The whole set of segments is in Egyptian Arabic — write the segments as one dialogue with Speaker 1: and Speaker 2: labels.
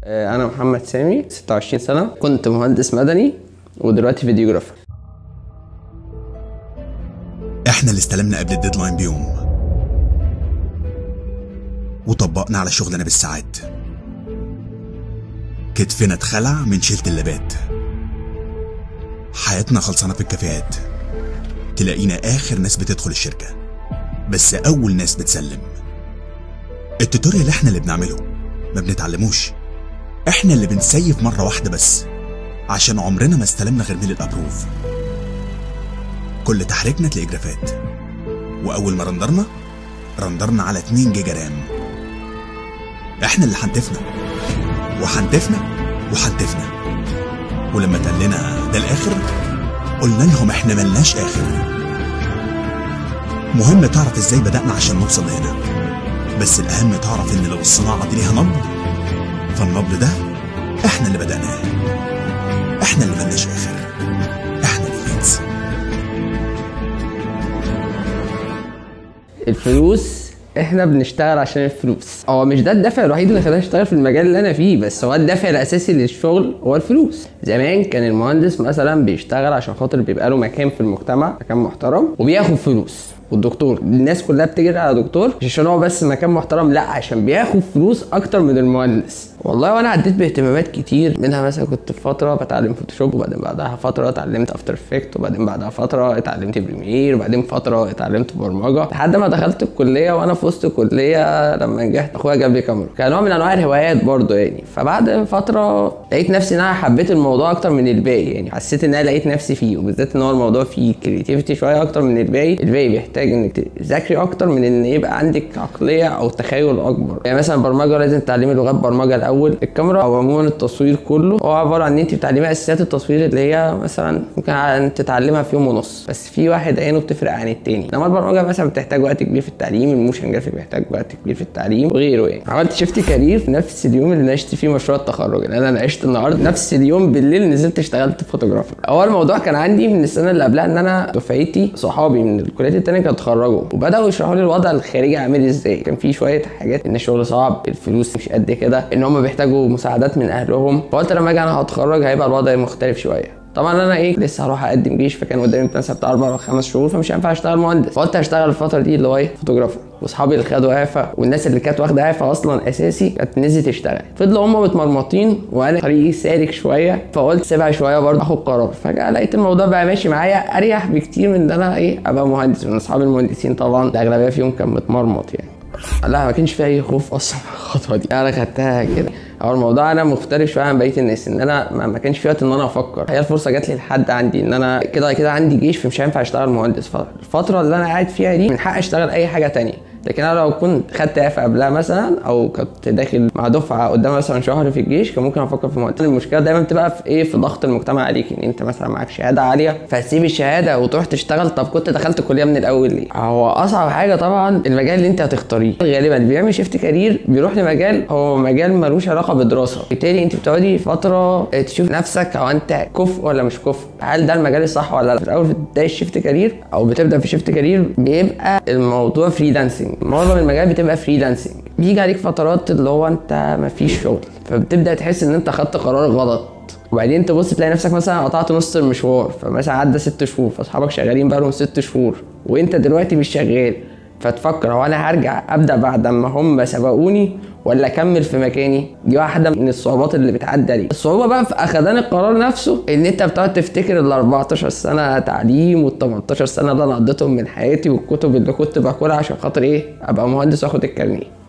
Speaker 1: آه، انا محمد سامي 26 سنه كنت مهندس مدني ودلوقتي فيديوجرافر
Speaker 2: احنا اللي استلمنا قبل الديدلاين بيوم وطبقنا على شغلنا بالساعات كتفنا اتخلع من شيلة اللابات حياتنا خلصانة في الكافيهات تلاقينا آخر ناس بتدخل الشركة بس أول ناس بتسلم التوتوريال احنا اللي بنعمله ما بنتعلموش احنا اللي بنسيف مرة واحدة بس عشان عمرنا ما استلمنا غير من الابروف كل تحريكنا تلاقي جرافات واول ما رندرنا رندرنا على 2 جيجا رام احنا اللي حنتفنا وحنتفنا وحنتفنا ولما اتقال لنا ده الاخر قلنا لهم احنا ملناش اخر مهم تعرف ازاي بدأنا عشان نوصل لهنا بس الاهم تعرف ان لو الصناعة دي ليها نبض فالنبض ده احنا اللي بدأناه احنا اللي ملناش اخر احنا الليدز
Speaker 1: الفلوس احنا بنشتغل عشان الفلوس هو مش ده الدافع الوحيد اللي خلاني اشتغل في المجال اللي انا فيه بس هو الدافع الاساسي للشغل هو الفلوس زمان كان المهندس مثلا بيشتغل عشان خاطر بيبقى له مكان في المجتمع مكان محترم وبياخد فلوس والدكتور الناس كلها بتجري على دكتور مش عشان هو بس مكان محترم لا عشان بياخد فلوس اكتر من المهندس والله وانا عديت باهتمامات كتير منها مثلا كنت في فتره بتعلم فوتوشوب وبعدين بعدها فتره اتعلمت افتر افكت وبعدين بعدها فتره اتعلمت بريمير وبعدين فتره اتعلمت برمجه لحد ما دخلت الكليه وانا في وسط الكليه لما نجحت اخويا جاب لي كاميرا كان نوع من انواع الهوايات برضه يعني فبعد فتره لقيت نفسي ان انا حبيت الموضوع اكتر من الباقي يعني حسيت ان انا لقيت نفسي فيه وبالذات ان هو الموضوع فيه كريتيفيتي شويه اكتر من الباقي الباقي بيحتاج انك تذاكري اكتر من ان يبقى عندك عقليه او تخيل اكبر يعني مثلا برمجه لازم تتعلمي لغات برمجه الاول الكاميرا او عموما التصوير كله هو عباره عن ان انت بتتعلمي اساسيات التصوير اللي هي مثلا ممكن تتعلمها في يوم ونص بس في واحد عينه بتفرق عن التاني انما البرمجه مثلا بتحتاج وقت كبير في التعليم الموشن جرافيك بيحتاج وقت كبير في التعليم وغيره يعني عملت شيفت كارير في نفس اليوم اللي ناقشت فيه مشروع التخرج يعني انا ناقشت النهارده نفس اليوم بالليل نزلت اشتغلت فوتوغرافر اول الموضوع كان عندي من السنه اللي قبلها ان انا دفعتي صحابي من الكليات التانيه كانوا اتخرجوا وبداوا يشرحوا لي الوضع الخارجي عامل ازاي كان في شويه حاجات ان الشغل صعب الفلوس مش قد كده ان هم بيحتاجوا مساعدات من اهلهم فقلت لما اجي انا هتخرج هيبقى الوضع مختلف شويه طبعا انا ايه لسه هروح اقدم جيش فكان قدامي مثلا بتاع اربع او خمس شهور فمش هينفع اشتغل مهندس فقلت هشتغل الفتره دي اللي هو ايه فوتوغرافر واصحابي اللي خدوا اعفاء والناس اللي كانت واخده اعفاء اصلا اساسي كانت نزلت تشتغل فضلوا هم متمرمطين وانا طريقي سالك شويه فقلت سيبها شويه برضه اخد قرار فجاه لقيت الموضوع بقى ماشي معايا اريح بكتير من ان انا ايه ابقى مهندس من اصحابي المهندسين طبعا الاغلبيه فيهم كان متمرمط يعني لا ما كانش فيها اي خوف اصلا الخطوه دي انا خدتها كده هو الموضوع انا مختلف شويه عن بقيه الناس ان انا ما ما كانش في وقت ان انا افكر هي الفرصه جات لي لحد عندي ان انا كده كده عندي جيش فمش هينفع اشتغل مهندس فالفتره اللي انا قاعد فيها دي من حق اشتغل اي حاجه تانية لكن انا لو كنت خدت اعفاء قبلها مثلا او كنت داخل مع دفعه قدام مثلا شهر في الجيش كان ممكن افكر في مهندس المشكله دايما بتبقى في ايه في ضغط المجتمع عليك ان انت مثلا معاك شهاده عاليه فهتسيب الشهاده وتروح تشتغل طب كنت دخلت الكليه من الاول ليه هو اصعب حاجه طبعا المجال اللي انت هتختاريه غالبا اللي بيعمل شيفت كارير بيروح لمجال هو مجال ملوش علاقه بالدراسه بالتالي انت بتقعدي فتره تشوف نفسك او انت كفء ولا مش كفء هل ده المجال الصح ولا لا في الاول بتبدا الشيفت كارير او بتبدا في شيفت كارير بيبقى الموضوع فريلانسنج معظم المجال بتبقى فريلانسنج بيجي عليك فترات اللي هو انت مفيش شغل فبتبدا تحس ان انت خدت قرار غلط وبعدين تبص تلاقي نفسك مثلا قطعت نص المشوار فمثلا عدى ست شهور فاصحابك شغالين بقالهم ست شهور وانت دلوقتي مش شغال فتفكر هو انا هرجع ابدا بعد ما هم سبقوني ولا اكمل في مكاني دي واحده من الصعوبات اللي بتعدي عليك الصعوبه بقى في اخدان القرار نفسه ان انت بتقعد تفتكر ال 14 سنه تعليم وال 18 سنه اللي انا قضيتهم من حياتي والكتب اللي كنت باكلها عشان خاطر ايه ابقى مهندس واخد الكارنيه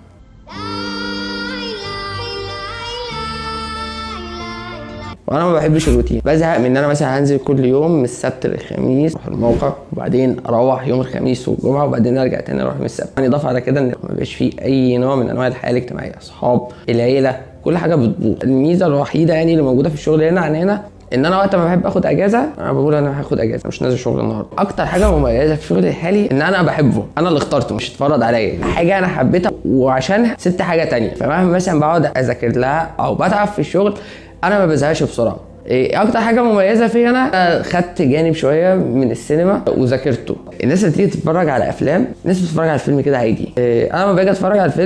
Speaker 1: وانا ما بحبش الروتين بزهق من ان انا مثلا هنزل كل يوم من السبت للخميس اروح الموقع وبعدين اروح يوم الخميس والجمعه وبعدين ارجع تاني اروح من السبت يعني اضافه على كده ان ما بيبقاش فيه اي نوع من انواع الحياه الاجتماعيه اصحاب العيله كل حاجه بتبوظ الميزه الوحيده يعني اللي موجوده في الشغل هنا عن هنا ان انا وقت ما بحب اخد اجازه انا بقول انا هاخد اجازه مش نازل شغل النهارده اكتر حاجه مميزه في شغلي الحالي ان انا بحبه انا اللي اخترته مش اتفرض عليا حاجه انا حبيتها وعشانها سبت حاجه تانية فمهما مثلا بقعد اذاكر لها او بتعب في الشغل انا ما بزهقش بسرعه إيه اكتر حاجه مميزه فيا انا خدت جانب شويه من السينما وذاكرته الناس اللي تيجي تتفرج على افلام الناس بتتفرج على الفيلم كده عادي إيه انا لما باجي اتفرج على الفيلم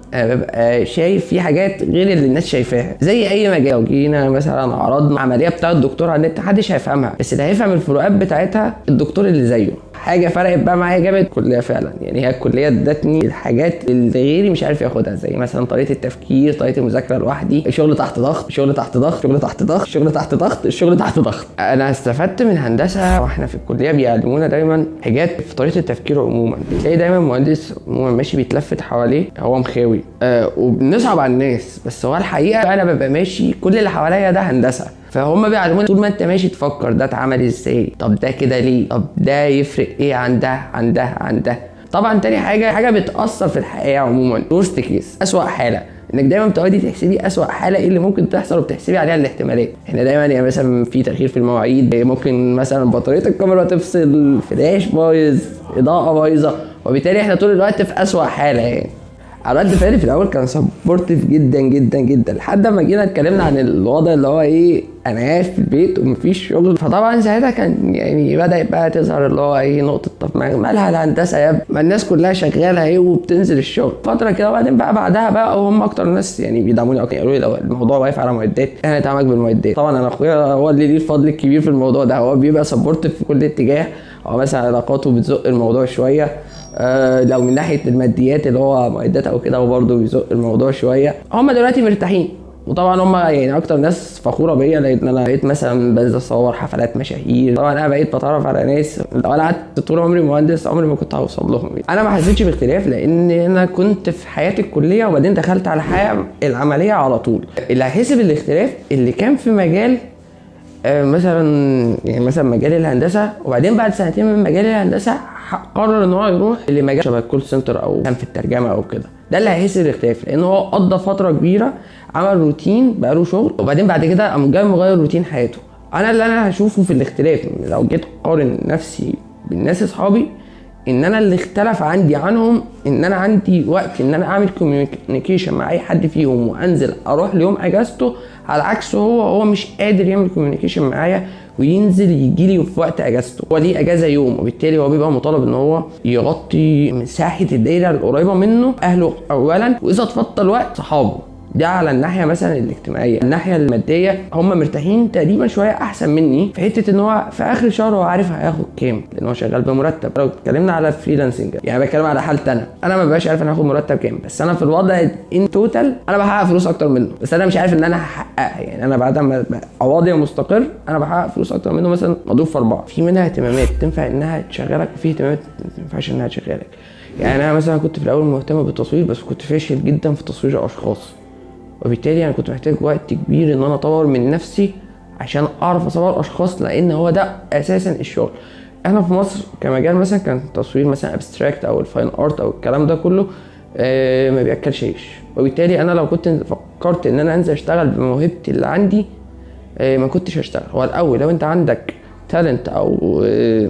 Speaker 1: انا ببقى شايف في حاجات غير اللي الناس شايفاها زي اي مجال لو جينا مثلا عرضنا عمليه بتاع الدكتور على النت محدش هيفهمها بس اللي هيفهم الفروقات بتاعتها الدكتور اللي زيه حاجه فرقت بقى معايا جامد الكليه فعلا يعني هي الكليه ادتني الحاجات اللي غيري مش عارف ياخدها زي مثلا طريقه التفكير طريقه المذاكره لوحدي شغل تحت ضغط شغل تحت ضغط شغل تحت ضغط شغل تحت ضغط الشغل تحت ضغط انا استفدت من هندسه واحنا في الكليه بيعلمونا دايما حاجات في طريقه التفكير عموما بتلاقي دايما مهندس عموما ماشي بيتلفت حواليه هو مخاوي آه وبنصعب على الناس بس هو الحقيقه انا ببقى ماشي كل اللي حواليا ده هندسه فهم بيعلمونا طول ما انت ماشي تفكر ده اتعمل ازاي طب ده كده ليه طب ده يفرق ايه عن ده عن ده عن ده طبعا تاني حاجه حاجه بتاثر في الحياه عموما ورست كيس اسوأ حاله انك دايما بتقعدي تحسبي اسوأ حاله ايه اللي ممكن تحصل وبتحسبي عليها الاحتمالات احنا دايما يعني مثلا في تاخير في المواعيد ممكن مثلا بطاريه الكاميرا تفصل فلاش بايظ اضاءه بايظه وبالتالي احنا طول الوقت في اسوأ حاله يعني على قد فعلي في الاول كان سبورتيف جدا جدا جدا لحد ما جينا اتكلمنا عن الوضع اللي هو ايه انا قاعد في البيت ومفيش شغل فطبعا ساعتها كان يعني بدا بقى تظهر اللي هو ايه نقطه طب ما- مالها الهندسه يا ابني ما الناس كلها شغاله ايه وبتنزل الشغل فتره كده وبعدين بقى بعدها بقى هم اكتر ناس يعني بيدعموني اكتر يقولوا لي لو الموضوع واقف على معدات احنا نتعامل بالمعدات طبعا انا اخويا هو اللي ليه الفضل الكبير في الموضوع ده هو بيبقى سبورتيف في كل اتجاه هو مثلا علاقاته بتزق الموضوع شويه آه، لو من ناحيه الماديات اللي هو معدات او كده هو برضه بيزق الموضوع شويه هم دلوقتي مرتاحين وطبعا هم يعني اكتر ناس فخوره بيا لان انا بقيت مثلا بنزل اصور حفلات مشاهير طبعا انا بقيت بتعرف على ناس لو انا قعدت طول عمري مهندس عمري ما كنت هوصل لهم انا ما حسيتش باختلاف لان انا كنت في حياتي الكليه وبعدين دخلت على الحياه العمليه على طول اللي هيحس بالاختلاف اللي كان في مجال آه، مثلا يعني مثلا مجال الهندسه وبعدين بعد سنتين من مجال الهندسه ح- قرر ان هو يروح لمجال شبه الكول سنتر او كان في الترجمه او كده ده اللي هيحس بالاختلاف لان هو قضى فتره كبيره عمل روتين بقى له شغل وبعدين بعد كده قام جاي مغير روتين حياته انا اللي انا هشوفه في الاختلاف لو جيت اقارن نفسي بالناس اصحابي ان انا اللي اختلف عندي عنهم ان انا عندي وقت ان انا اعمل كوميونيكيشن مع اي حد فيهم وانزل اروح ليوم اجازته على عكس هو هو مش قادر يعمل كوميونيكيشن معايا وينزل يجي لي في وقت اجازته هو ليه اجازه يوم وبالتالي هو بيبقى مطالب ان هو يغطي مساحه الدايره القريبه منه اهله اولا واذا اتفضل وقت صحابه ده على الناحيه مثلا الاجتماعيه الناحيه الماديه هم مرتاحين تقريبا شويه احسن مني في حته ان هو في اخر الشهر هو عارف هياخد كام لان هو شغال بمرتب لو اتكلمنا على الفريلانسنج يعني بتكلم على حالتي انا انا ما ببقاش عارف انا هاخد مرتب كام بس انا في الوضع ان توتال انا بحقق فلوس اكتر منه بس انا مش عارف ان انا هحققها يعني انا بعد ما ابقى وضعي مستقر انا بحقق فلوس اكتر منه مثلا مضروب في اربعه في منها اهتمامات تنفع انها تشغلك وفي اهتمامات ما تنفعش انها تشغلك يعني انا مثلا كنت في الاول مهتم بالتصوير بس كنت فاشل جدا في تصوير الاشخاص وبالتالي انا كنت محتاج وقت كبير ان انا اطور من نفسي عشان اعرف اصور اشخاص لان هو ده اساسا الشغل احنا في مصر كمجال مثلا كان تصوير مثلا ابستراكت او الفاين ارت او الكلام ده كله آه، ما بياكلش عيش وبالتالي انا لو كنت فكرت ان انا انزل اشتغل بموهبتي اللي عندي آه، ما كنتش هشتغل هو الاول لو انت عندك تالنت او آه،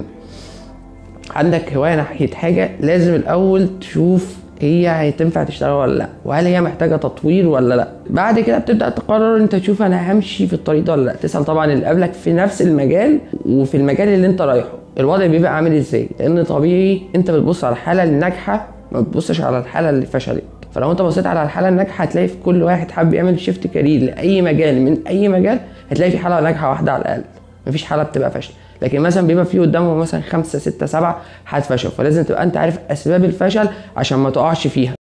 Speaker 1: عندك هوايه ناحيه حاجه لازم الاول تشوف هي هتنفع تشتغل ولا لا وهل هي محتاجه تطوير ولا لا بعد كده بتبدا تقرر انت تشوف انا همشي في الطريق ده ولا لا تسال طبعا اللي قبلك في نفس المجال وفي المجال اللي انت رايحه الوضع بيبقى عامل ازاي لان طبيعي انت بتبص على الحاله الناجحه ما بتبصش على الحاله اللي فشلت فلو انت بصيت على الحاله الناجحه هتلاقي في كل واحد حابب يعمل شيفت كارير لاي مجال من اي مجال هتلاقي في حاله ناجحه واحده على الاقل مفيش حاله بتبقى فاشله لكن مثلا بيبقى في قدامه مثلا خمسة ستة سبعة حالات فشل فلازم تبقى انت عارف اسباب الفشل عشان ما تقعش فيها